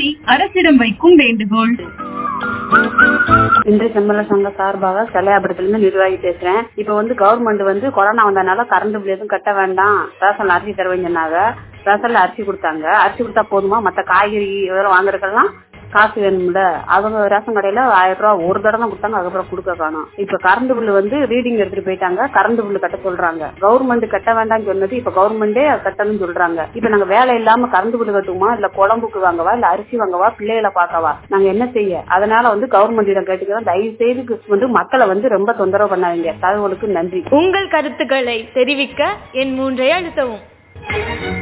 கோரி அரசிடம் வைக்கும் வேண்டுகோள் இன்று செம்மல சங்க சார்பாக கல்யாபுரத்துல நிர்வாகி பேசுறேன் இப்ப வந்து கவர்மெண்ட் வந்து கொரோனா வந்ததுனால கரண்ட் பில் எதுவும் கட்ட வேண்டாம் ரேஷன் அரிசி தருவேன்னு சொன்னாங்க ரேஷன்ல அரிசி கொடுத்தாங்க அரிசி கொடுத்தா போதுமா மத்த காய்கறி இதெல்லாம் வாங்குறதுக்கெல்லாம் காசு வேணும்ல அவங்க ரேஷன் கடையில ஆயிரம் ரூபாய் ஒரு தடவை தான் கொடுத்தாங்க அதுக்கப்புறம் கொடுக்க காணும் இப்ப கரண்ட் பில் வந்து ரீடிங் எடுத்துட்டு போயிட்டாங்க கரண்ட் பில் கட்ட சொல்றாங்க கவர்மெண்ட் கட்ட வேண்டாம்னு சொன்னது இப்ப கவர்மெண்டே கட்டணும்னு சொல்றாங்க இப்ப நாங்க வேலை இல்லாம கரண்ட் பில் கட்டுவோமா இல்ல குழம்புக்கு வாங்கவா இல்ல அரிசி வாங்கவா பிள்ளைகளை பார்க்கவா நாங்க என்ன செய்ய அதனால வந்து கவர்மெண்டிடம் கேட்டுக்கிறோம் தயவு செய்து வந்து மக்களை வந்து ரொம்ப தொந்தரவு பண்ணாதீங்க தகவலுக்கு நன்றி உங்கள் கருத்துக்களை தெரிவிக்க என் மூன்றை அழுத்தவும்